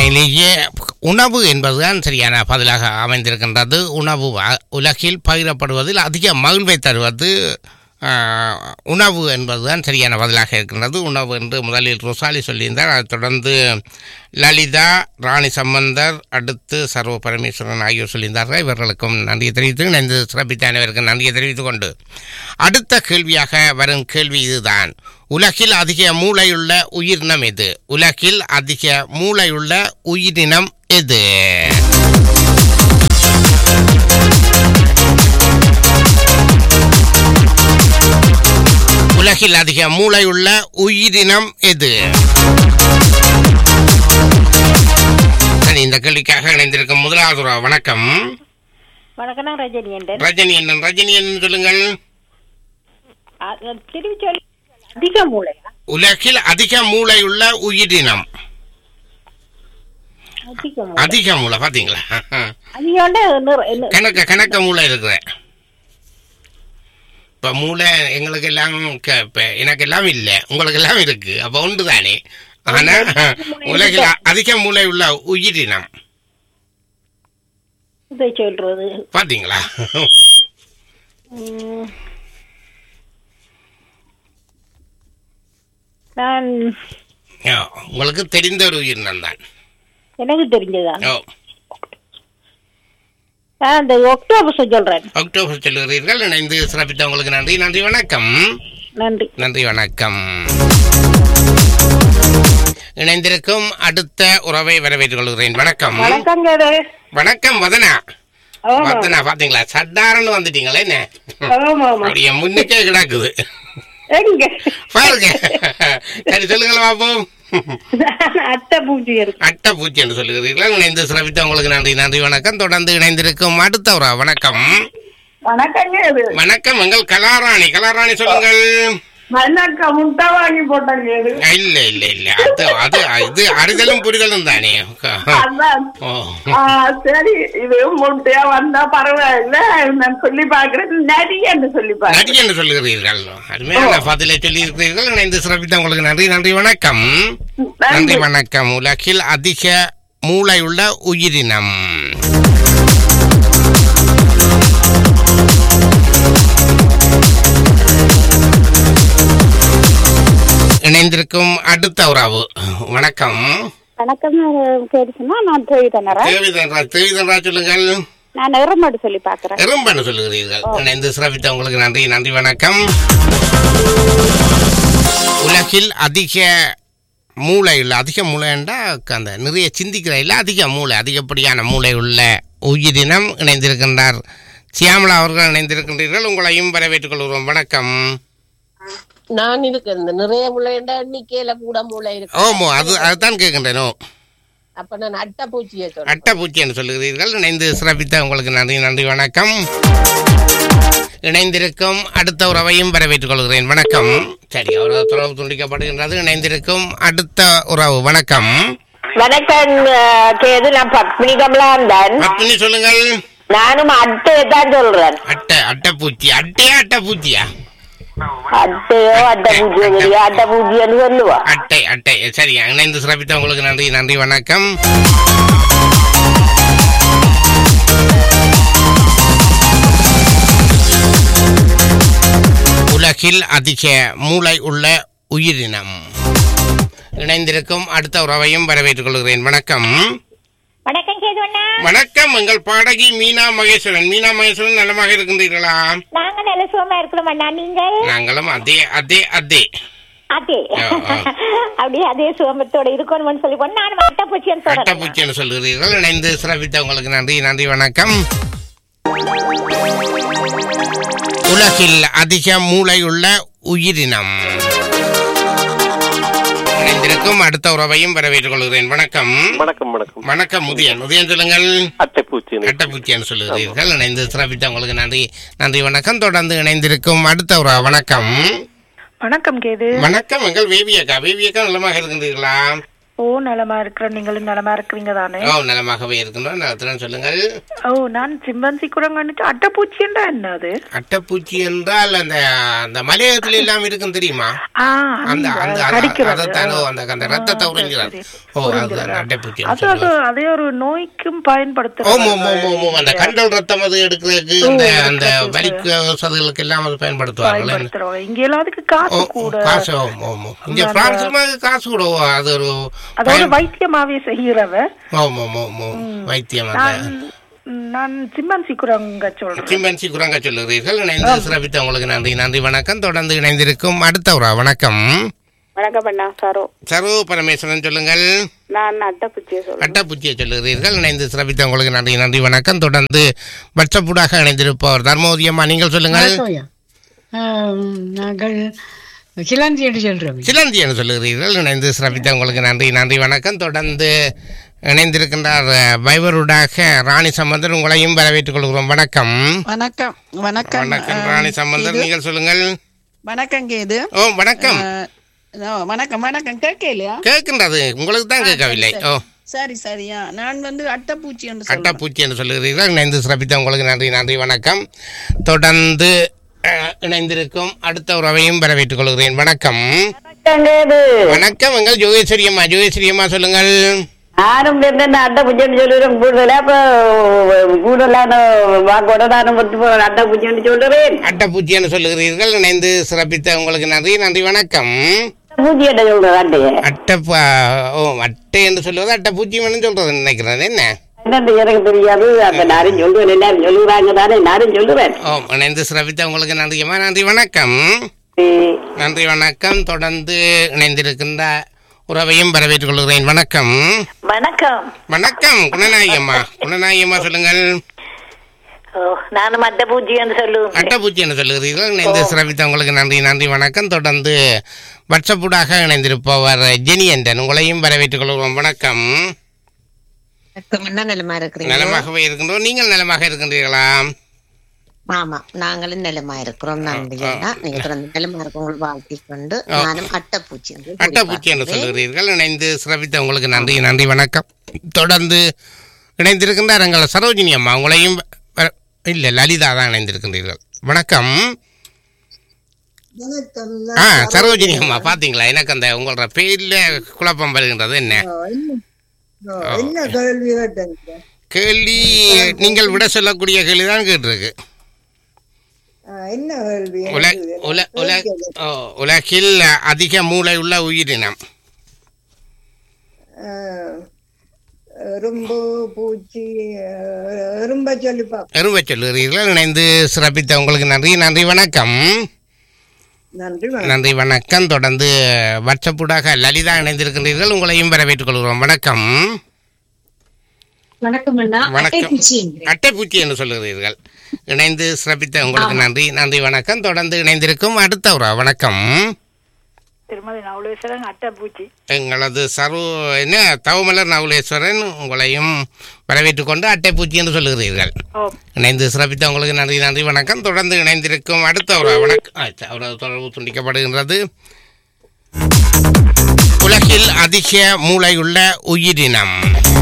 உண்மையிலேயே உணவு என்பதுதான் சரியான பதிலாக அமைந்திருக்கின்றது உணவு அ- உலகில் பகிரப்படுவதில் அதிக மகிழ்வை தருவது ஆ, உணவு என்பதுதான் சரியான பதிலாக இருக்கின்றது உணவு என்று முதலில் ரொசாலி சொல்லியிருந்தார் அதைத் தொடர்ந்து லலிதா ராணி சம்பந்தர் அடுத்து சர்வ பரமேஸ்வரன் ஆகியோர் சொல்லியிருந்தார்கள் இவர்களுக்கும் நன்றியை தெரிவித்து இணைந்து சிறப்பித்த அனைவருக்கும் நன்றியை தெரிவித்துக் கொண்டு அடுத்த கேள்வியாக வரும் கேள்வி இதுதான் உலகில் அதிக மூளையுள்ள உயிரினம் எது உலகில் அதிக மூளையுள்ள உயிரினம் எது உலகில் அதிக மூளையுள்ள உயிரினம் எது சரி இந்த கேள்விக்காக இணைந்திருக்கும் முதலாவது ஒரு வணக்கம் வணக்கம் நான் ரஜினி என்றேன் ரஜினி என்ன ரஜினி என்ன சொல்லுங்கள் அ- திரும்பி சொல்லி அதிக மூளையா உலகில் அதிக மூளையுள்ள உயிரினம் அதிக மூளை அதிக மூளை பாத்தீங்களா அதிகோண்ட நிற- நி- கணக்க கணக்க மூளை இருக்கிற இப்ப மூளை எங்களுக்கு எல்லாம் க- இப்ப எனக்கு எல்லாம் இல்ல உங்களுக்கு எல்லாம் இருக்கு அப்ப ஒன்று தானே ஆனா உலகில் அ- அதிக மூளை உள்ள உயிரினம் இதை சொல்றது பாத்தீங்களா உம், நான் ஓ, உங்களுக்கு தெரிந்த ஒரு உயிரினம் தான் எனக்கு தெரிஞ்சதான் ஓ நான் இந்த ஒக்டோபஸ் சொல்றேன் அக்டோபர் சொல்லுகிறீர்கள் இணைந்து சிறப்பித்த உங்களுக்கு நன்றி நன்றி வணக்கம் நன்றி நன்றி வணக்கம் இணைந்திருக்கும் அடுத்த உறவை வரவேற்றுக் கொள்கிறேன் வணக்கம் வணக்கங்க வணக்கம் வதனா ஆமா வதனா பாத்தீங்களா சட்டாரன்னு வந்துட்டீங்களே என்ன ஆமா ஆமா அப்படியே முன்னுக்கே கிடக்குது எங்க பாருங்க சரி சொல்லுங்களா பாப்போம் அட்டை பூச்சி இருக்கு அட்டை பூச்சி என்று சொல்லுகிறீர்கள் இணைந்து சிறப்பித்த உங்களுக்கு நன்றி நன்றி வணக்கம் தொடர்ந்து இணைந்திருக்கும் அடுத்த உறா வணக்கம் வணக்கங்க இது வணக்கம் எங்கள் கலாராணி கலாராணி சொல்லுங்கள் மண்ணாக்கா முட்டை வாங்கி போட்டாங்க இது இல்ல இல்ல இல்ல அது அது இது அறிதலும் புரிதலும் தானே அதான் ஓ ஆ, சரி இது முட்டையா வந்தா பரவாயில்ல நான் சொல்லி பாக்குறேன் நரியன்னு சொல்லி பாக்குறேன் நடி என்று சொல்லுகிறீர்கள் அருமையான பதிலை சொல்லி இருக்கிறீர்கள் இணைந்து சிறப்பித்த உங்களுக்கு நன்றி நன்றி வணக்கம் நன்றி வணக்கம் உலகில் அதிக மூளையுள்ள உயிரினம் இணைந்திருக்கும் அடுத்த உறவு வணக்கம் வணக்கம் கேட்டுச்சுன்னா நான் தேவி தண்ணறேன் தேவிதன்ரா தேவிதன்ரா சொல்லுங்கள் நான் நிறமாடு சொல்லி பாக்குறேன் எறும்பன்னு சொல்லுகிறீர்கள் இணைந்து சிறப்பித்த உங்களுக்கு நன்றி நன்றி வணக்கம் உலகில் அதிக மூளை உள்ள அதிக மூளைண்டா அந்த நிறைய சிந்திக்கிற இல்லை அதிக மூளை அதிகப்படியான மூளை உள்ள உயிரினம் இணைந்திருக்கின்றார் சியாமலா அவர்கள் இணைந்திருக்கின்றீர்கள் உங்களையும் வரவேற்றுக் கொள்கிறோம் வணக்கம் நான் இருக்கு இந்த நிறைய முளைண்டா எண்ணிக்கையில கூட மூளை இருக்கு ஓமோ அது அதுதான் கேட்கின்றேனோ அப்ப நான் அட்டை பூச்சியை சொல்றேன் அட்டைப்பூச்சி என்று சொல்லுகிறீர்கள் இணைந்து சிறப்பித்த உங்களுக்கு நன்றி நன்றி வணக்கம் இணைந்திருக்கும் அடுத்த உறவையும் வரவேற்றுக் கொள்கிறேன் வணக்கம் சரி அவர் தொடர்பு துண்டிக்கப்படுகின்றது இணைந்திருக்கும் அடுத்த உறவு வணக்கம் வணக்கம் கேது நான் பத்மினி கமலாந்தன் பத்மினி சொல்லுங்கள் நானும் அட்டையை தான் சொல்றேன் அட்டை அட்டைப்பூச்சி அட்டையா அட்டைப்பூச்சியா அட்டையோ அட்டை பூஜ்ஜியோ தெரியும் அட்டை பூஜ்ஜியன்னு சொல்லுவா அட்டை அட்டை சரி இணைந்து சிறப்பித்த உங்களுக்கு நன்றி நன்றி வணக்கம் உலகில் அதிக மூளை உள்ள உயிரினம் இணைந்திருக்கும் அடுத்த உறவையும் வரவேற்றுக் கொள்கிறேன் வணக்கம் வணக்கம் கேதுவண்ணா வணக்கம் எங்கள் பாடகி மீனா மகேஸ்வரன் மீனா மகேஸ்வரன் நலமாக இருக்கின்றீர்களா நாங்க நல்ல சுகமா இருக்கிறோம் அண்ணா நீங்கள் நாங்களும் அதே அதே அதே அதே ஆ, ஆ. அப்படியே அதே சுகமத்தோட இருக்கணும்னு சொல்லி போன நான் அட்டைப்பூச்சின்னு சொல்றேன் அட்டப்பூச்சி என்று சொல்கிறீர்கள் இணைந்து சிறப்பித்த உங்களுக்கு நன்றி நன்றி வணக்கம் உலகில் அதிக மூளையுள்ள உயிரினம் இணைந்திருக்கும் அடுத்த உறவையும் வரவேற்றுக் கொள்கிறேன் வணக்கம் வணக்கம் வணக்கம் வணக்கம் முதியன் முதியன் சொல்லுங்கள் அட்டைப்பூச்சி அட்டப்பூச்சி என்று சொல்லுகிறீர்கள் இணைந்து சிறப்பித்த உங்களுக்கு நன்றி நன்றி வணக்கம் தொடர்ந்து இணைந்திருக்கும் அடுத்த உறவு வணக்கம் வணக்கம் கேது வணக்கம் எங்கள் வேவியக்கா வேவியக்கா நலமாக இருக்கின்றீர்களா ஓ நலமா இருக்கிறேன் நீங்களும் நலமா இருக்கிறீங்க தானே ஓ நலமாகவே இருக்கின்றோம் நலத்துடன் சொல்லுங்கள் ஓ நான் சிம்பன்சி குரங்கன்னுட்டு அட்டைப்பூச்சின்றா என்ன அது அட்டைப்பூச்சி என்றால் அந்த அந்த மலையகத்துல எல்லாம் இருக்கும் தெரியுமா ஆ அந்த அந்த அந்த- கடிக்கிறது. அதைத்தானோ அந்த அந்த ரத்தத்தை ஆ, உறிஞ்சுறது சரி, ஓ உறிஞ்சுறது. அதுதான் அட்டைப்பூச்சி அது அது அதே ஒரு நோய்க்கும் ஓம் பயன்படுத்துறது ஓம் ஓம் ஓம் ஓம் அந்த கண்டல் ரத்தம் அது எடுக்கிறதுக்கு அந்த அந்த வலிக்கு வசதிகளுக்கு எல்லாம் அது பயன்படுத்துவார்கள் பயன்படுத்துறோம் இங்க எல்லாத்துக்கும் காசு ஓ, கூட காசு ஓம் ஓம் ஓம். இங்க பிரான்ஸ்ல காசு கூட ஓ, அது ஒரு அதோட பயன்- வைத்தியமாவே செய்கிறவ ஓம் ஓம் ஓம் ஓம் வைத்தியம் அந்த நான் நான் சிம்பன்சி குரங்க சொல்றேன் சிம்பன்சி குரங்க சொல்லுகிறீர்கள் இணைந்து சிறப்பித்த உங்களுக்கு நன்றி நன்றி வணக்கம் தொடர்ந்து இணைந்திருக்கும் அடுத்த ஒரு வணக்கம் வணக்கம் பண்ணா சாரோ சர்வ பரமேஸ்வரன் சொல்லுங்கள் நான் அட்டைப்பூச்சியை சொல்றேன் அட்டப்பூச்சியை சொல்லுகிறீர்கள் இணைந்து சிறப்பித்த உங்களுக்கு நன்றி நன்றி வணக்கம் தொடர்ந்து வட்சப்பூடாக இணைந்திருப்பவர் தர்மோதியம்மா நீங்கள் சொல்லுங்கள் ஆம், நாங்கள் கிளாந்தி என்று சொல்றோம் சிலந்தி என்று சொல்லுகிறீர்கள் இணைந்து சிறப்பித்த உங்களுக்கு நன்றி நன்றி வணக்கம் தொடர்ந்து இணைந்திருக்கின்றார் வைபருடாக ராணி சம்பந்தர் உங்களையும் வரவேற்றுக் கொள்கிறோம் வணக்கம் வணக்கம் வணக்கம் வணக்கம் அஹ், ராணி சம்பந்தர் கேது. நீங்கள் சொல்லுங்கள் வணக்கம் கேது ஓ வணக்கம் அஹ், ஓ, வணக்கம் வணக்கம் கேட்கலையா கேட்கின்றது உங்களுக்கு தான் கேட்கவில்லை ஓ சரி சரியா நான் வந்து அட்டைப்பூச்சி என்று சொல்றேன் அட்டப்பூச்சி என்று சொல்லுகிறீர்கள் இணைந்து சிறப்பித்த உங்களுக்கு நன்றி நன்றி வணக்கம் தொடர்ந்து அஹ், இணைந்திருக்கும் அடுத்த உறவையும் வரவேற்றுக் கொள்கிறேன் வணக்கம் கேது வணக்கம் எங்கள் ஜோகேஸ்வரி அம்மா ஜோகேஸ்வரி அம்மா சொல்லுங்கள் நானும் என்ன அட்டைப்பூச்சின்னு சொல்லுறேன் கூடுதலா அப்ப கூடுதலான வாக்கோட நானும் ஒத்து போறேன் அட்டைப்பூச்சின்னு சொல்றேன் அட்டப்பூச்சி என்று சொல்லுகிறீர்கள் இணைந்து சிறப்பித்த உங்களுக்கு நன்றி நன்றி வணக்கம் பூச்சி அட்டை சொல்றேன் அட்டையை அட்டப்பா ஓ அட்டை என்று சொல்லுவது அட்டப்பூச்சி என்று சொல்றது நினைக்கிறேன் என்ன என்னன்னு எனக்கு தெரியாது அந்த நாரும் சொல்லுவேன் எல்லாரும் சொல்லுறாங்க தானே நானும் சொல்லுவேன் ஓ இணைந்து சிறப்பித்த உங்களுக்கு நன்றியம்மா நன்றி வணக்கம் நன்றி வணக்கம் தொடர்ந்து இணைந்திருக்கின்ற உறவையும் வரவேற்றுக் கொள்கிறேன் வணக்கம் வணக்கம் வணக்கம் குணநாயகி அம்மா குணநாயகி அம்மா சொல்லுங்கள் ஓ, நானும் அட்டை பூஜ்ஜி என்று சொல்லுவேன் அட்டப்பூச்சி என்று சொல்லுகிறீர்கள் இணைந்து சிறப்பித்த உங்களுக்கு நன்றி நன்றி வணக்கம் தொடர்ந்து வாட்ஸ்அப்புடாக இணைந்திருப்பவர் ஜெனி என்றன் உங்களையும் வரவேற்றுக் கொள்கிறோம் வணக்கம் என்ன நிலமா இருக்கிறீங்க நலமாகவே இருக்கின்றோம் நீங்கள் நலமாக இருக்கின்றீர்களா ஆமா நாங்களும் நிலமா இருக்கிறோம் நன்றி அண்ணா. நீங்க தொடர்ந்து நிலமா இருக்க உங்களுக்கு வாழ்த்திக் கொண்டு ஆ. நானும் அட்டைப்பூச்சி என்று அட்டப்பூச்சி என்று குறிப்பாக்குகிறேன். சொல்லுகிறீர்கள் இணைந்து சிறப்பித்த உங்களுக்கு நன்றி நன்றி வணக்கம் தொடர்ந்து இணைந்திருக்கின்றார் எங்கள் சரோஜினி அம்மா உங்களையும் வ- இல்ல லலிதா தான் இணைந்திருக்கின்றீர்கள் வணக்கம் ஆ சரோஜினி அம்மா பாத்தீங்களா எனக்கு அந்த உங்களோட பேர்ல குழப்பம் வருகின்றது என்ன என்ன கேள்வி கேட்டீங்க கேள்வி நீங்கள் விட சொல்லக்கூடிய கேள்விதான் கேட்டிருக்கு என்ன கேள்வி உல உல உல ஓ, உலகில் அதிக மூளை உள்ள உயிரினம் எறும்பு பூச்சி எறும்ப சொல்லி எருமை சொல்லுகிறீர்கள் இணைந்து சிறப்பித்த உங்களுக்கு நன்றி நன்றி வணக்கம் நன்றி நன்றி வணக்கம் தொடர்ந்து வாட்ஸ்அப்புடாக லலிதா இணைந்திருக்கின்றீர்கள் உங்களையும் வரவேற்றுக் கொள்கிறோம் வணக்கம் வணக்கம் அண்ணா வணக்கம் அட்டைப்பூச்சி அட்டைப்பூச்சி என்று சொல்லுகிறீர்கள் இணைந்து சிறப்பித்த உங்களுக்கு நன்றி நன்றி வணக்கம் தொடர்ந்து இணைந்திருக்கும் அடுத்த ஒரு வணக்கம் திருமதி நவலேஸ்வரன் அட்டைப்பூச்சி எங்களது சர்வ என்ன தவமலர் நவுலேஸ்வரன் உங்களையும் வரவேற்றுக் கொண்டு அட்டைப்பூச்சி என்று சொல்லுகிறீர்கள் ஓ இணைந்து சிறப்பித்த உங்களுக்கு நன்றி நன்றி வணக்கம் தொடர்ந்து இணைந்திருக்கும் அடுத்த ஒரு வணக்கம் ஆ, அவரது தொடர்பு துண்டிக்கப்படுகின்றது உலகில் அதிக மூளையுள்ள உயிரினம்